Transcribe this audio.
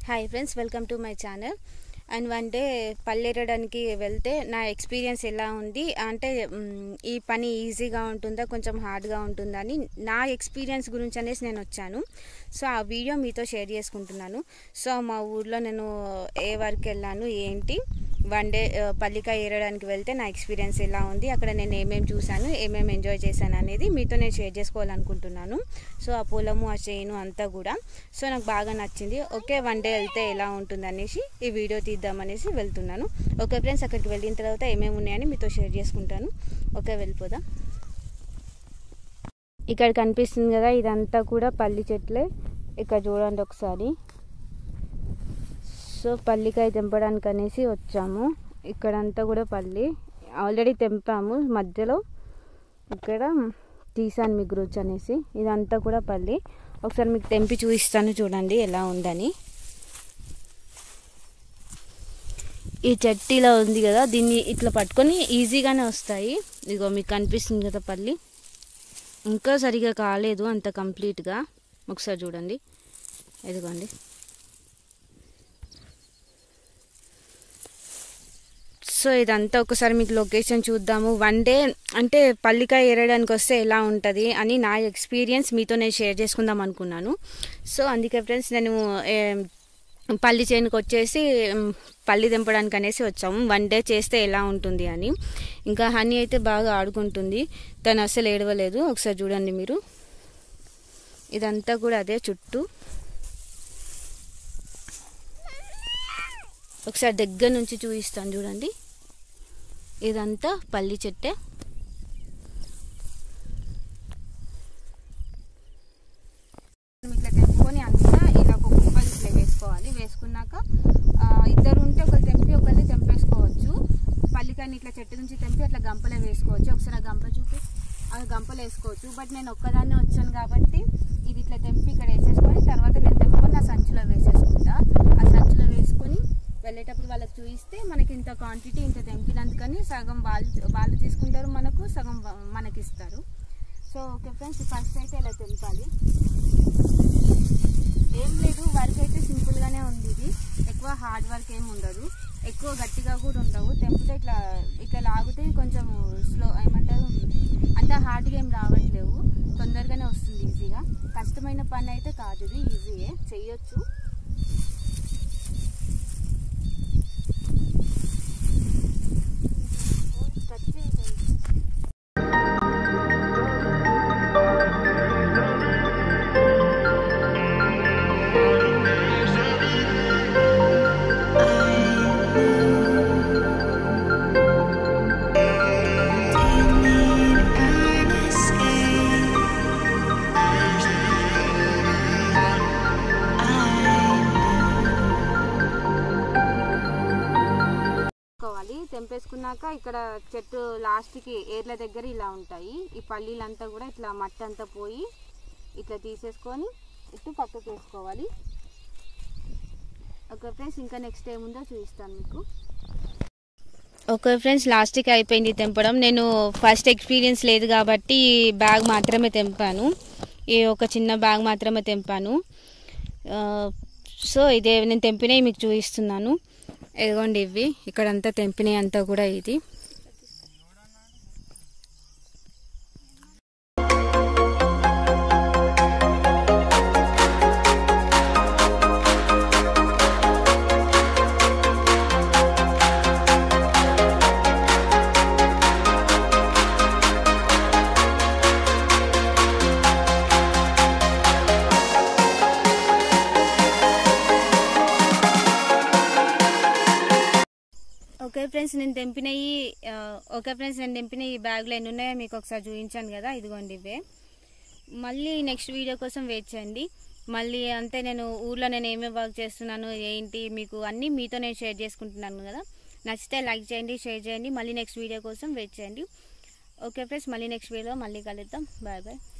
Hi friends welcome to my channel and one day పల్లెరడానికి వెళ్తే నా ఎక్స్పీరియన్స్ ఎలా ఉంది అంటే మ్, ఈ పని ఈజీగా ఉంటుందా కొంచెం హార్డ్గా ఉంటుందా అని నా ఎక్స్పీరియన్స్ గురించి అనేసి నేను వచ్చాను సో ఆ వీడియో మీతో షేర్ చేసుకుంటున్నాను సో మా ఊర్లో నేను ఏ వర్క్ వెళ్ళాను ఏంటి వన్ డే ఆ, పల్లికాయ ఏరడానికి వెళ్తే నా ఎక్స్పీరియన్స్ ఎలా ఉంది అక్కడ నేను ఏమేమి చూశాను ఏమేమి ఎంజాయ్ చేశాను అనేది మీతో నేను షేర్ చేసుకోవాలనుకుంటున్నాను సో ఆ పొలము ఆ చేను అంతా కూడా సో నాకు బాగా నచ్చింది ఓకే వన్ డే వెళ్తే ఎలా ఉంటుంది అనేసి ఈ వీడియో తీద్దామనేసి వెళ్తున్నాను ఓకే ఫ్రెండ్స్ అక్కడికి వెళ్ళిన తర్వాత ఏమేమి ఉన్నాయని మీతో షేర్ చేసుకుంటాను ఓకే వెళ్ళిపోదాం ఇక్కడ కనిపిస్తుంది కదా ఇదంతా కూడా పల్లి చెట్లే ఇక్కడ చూడండి ఒకసారి సో పల్లికాయ తెంపడానికి అనేసి వచ్చాము ఇక్కడంతా కూడా పల్లి ఆల్రెడీ తెంపాము మధ్యలో ఇక్కడ తీసాను మీకు రుచి అనేసి ఇదంతా కూడా పల్లి ఒకసారి మీకు తెంపి చూపిస్తాను చూడండి ఎలా ఉందని ఈ చెట్టు ఇలా ఉంది కదా దీన్ని ఇట్లా పట్టుకొని ఈజీగానే వస్తాయి ఇదిగో మీకు కనిపిస్తుంది కదా పల్లి ఇంకా సరిగా కాలేదు అంత కంప్లీట్గా ఒకసారి చూడండి ఇదిగోండి సో ఇదంతా ఒకసారి మీకు లొకేషన్ చూద్దాము వన్ డే అంటే పల్లికాయ ఏరడానికి వస్తే ఎలా ఉంటుంది అని నా ఎక్స్పీరియన్స్ మీతో నేను షేర్ చేసుకుందాం అనుకున్నాను సో అందుకే ఫ్రెండ్స్ నేను ఏ, పల్లి చేనుకి వచ్చేసి ఉమ్, పల్లి దింపడానికి అనేసి వచ్చాము వన్ డే చేస్తే ఎలా ఉంటుంది అని ఇంకా హనీ అయితే బాగా ఆడుకుంటుంది తను అస్సలు ఏడవలేదు ఒకసారి చూడండి మీరు ఇదంతా కూడా అదే చుట్టూ ఒకసారి దగ్గర నుంచి చూపిస్తాను చూడండి ఇదంతా పల్లి చెట్టే ఇట్లా తెంపుకొని అంతా ఇలా ఒక కుప్పలు ఇట్లా వేసుకోవాలి వేసుకున్నాక ఆ, ఇద్దరు ఉంటే ఒకరు తెంపి ఒకరిని తెంపేసుకోవచ్చు పల్లికాయని ఇట్లా చెట్టు నుంచి తెంపి అట్లా గంపలో వేసుకోవచ్చు ఒకసారి ఆ గంప చూపి ఆ గంపలో వేసుకోవచ్చు బట్ నేను ఒక్కదాన్నే వచ్చాను కాబట్టి ఇది ఇట్లా తెంపి ఇక్కడ వేసేసుకొని తర్వాత నేను తెంపుకొని ఆ సంచిలో వేసేసుకుంటా ఆ సంచిలో వేసుకొని వెళ్ళేటప్పుడు వాళ్ళకి చూపిస్తే మనకి ఇంత క్వాంటిటీ ఇంత తెంపినందుకని సగం వాళ్ళు వాళ్ళు తీసుకుంటారు మనకు సగం వా- మనకి ఇస్తారు సో ఓకే ఫ్రెండ్స్ ఫస్ట్ అయితే ఇలా తెంపాలి ఏం లేదు వర్క్ అయితే సింపుల్గానే ఉంది ఇది ఎక్కువ హార్డ్ వర్క్ ఏమి ఉండదు ఎక్కువ గట్టిగా కూడా ఉండవు తెంపితే ఇట్లా ఇట్లా లాగితే కొంచెం స్లో ఏమంటారు అంత హార్డ్గా ఏం రావట్లేవు తొందరగానే వస్తుంది ఈజీగా కష్టమైన పని అయితే కాదు ఇది ఈజీయే చెయ్యొచ్చు కట్ చేయండి. తెంపుకోవాలి తెంపేసుకున్నాక ఇక్కడ చెట్టు లాస్ట్కి ఏర్ల దగ్గర ఇలా ఉంటాయి ఈ పల్లీలంతా కూడా ఇట్లా మట్టి అంతా పోయి ఇట్లా తీసేసుకొని ఇటు పక్కకు వేసుకోవాలి ఓకే ఫ్రెండ్స్ ఇంకా నెక్స్ట్ ఏముందో చూపిస్తాను మీకు ఓకే ఫ్రెండ్స్ లాస్ట్కి అయిపోయింది తెంపడం నేను ఫస్ట్ ఎక్స్పీరియన్స్ లేదు కాబట్టి బ్యాగ్ మాత్రమే తెంపాను ఈ ఒక చిన్న బ్యాగ్ మాత్రమే తెంపాను ఆ, సో ఇదే నేను తెంపినవి మీకు చూపిస్తున్నాను ఇదిగోండి ఇవి ఇక్కడంతా తెంపినవి అంతా కూడా ఇది ఓకే ఫ్రెండ్స్ నేను తెంపినవి ఆ, ఓకే ఫ్రెండ్స్ నేను తెంపిన ఈ బ్యాగ్లో ఎన్ని ఉన్నాయో మీకు ఒకసారి చూపించాను కదా ఇదిగోండి ఇవే మళ్ళీ నెక్స్ట్ వీడియో కోసం వెయిట్ చేయండి మళ్ళీ అంతే నేను ఊర్లో నేను ఏమేమి వర్క్ చేస్తున్నాను ఏంటి మీకు అన్నీ మీతో నేను షేర్ చేసుకుంటున్నాను కదా నచ్చితే లైక్ చేయండి షేర్ చేయండి మళ్ళీ నెక్స్ట్ వీడియో కోసం వెయిట్ చేయండి ఓకే ఫ్రెండ్స్ మళ్ళీ నెక్స్ట్ వీడియోలో మళ్ళీ కలుద్దాం బాయ్ బాయ్